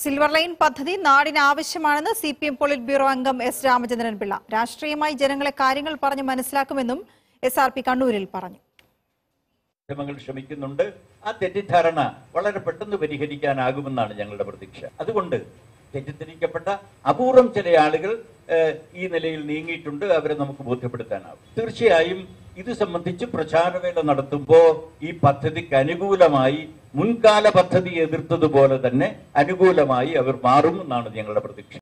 silver line പദ്ധതി നാടിന് ആവശ്യമാണെന്ന് C P M politburo അംഗം എസ് രാമചന്ദ്രൻ പിള്ള രാഷ്ട്രീയമായി ജനങ്ങളെ കാര്യങ്ങൾ പറഞ്ഞ് മനസ്സിലാക്കുമെന്നും എസ് ആർ പി കണ്ണൂരിൽ പറഞ്ഞു മാധ്യമങ്ങൾ ശ്രമിക്കുന്നുണ്ട് ആ തെറ്റിദ്ധാരണ വളരെ പെട്ടെന്ന് പരിഹരിക്കാനാകുമെന്നാണ് ഞങ്ങളുടെ പ്രതീക്ഷ അതുകൊണ്ട് തെറ്റിദ്ധരിക്കപ്പെട്ട അപൂർവം ചില ആളുകൾ ഏഹ്, ഈ നിലയിൽ നീങ്ങിയിട്ടുണ്ട് അവരെ നമുക്ക് ബോധ്യപ്പെടുത്താനാവും തീർച്ചയായും ഇത് സംബന്ധിച്ച് പ്രചാരവേല നടത്തുമ്പോൾ ഈ പദ്ധതിക്ക് അനുകൂലമായി മുൻകാല പദ്ധതി എതിർത്തതുപോലെ തന്നെ അനുകൂലമായി അവർ മാറുമെന്നാണ് ഞങ്ങളുടെ പ്രതീക്ഷ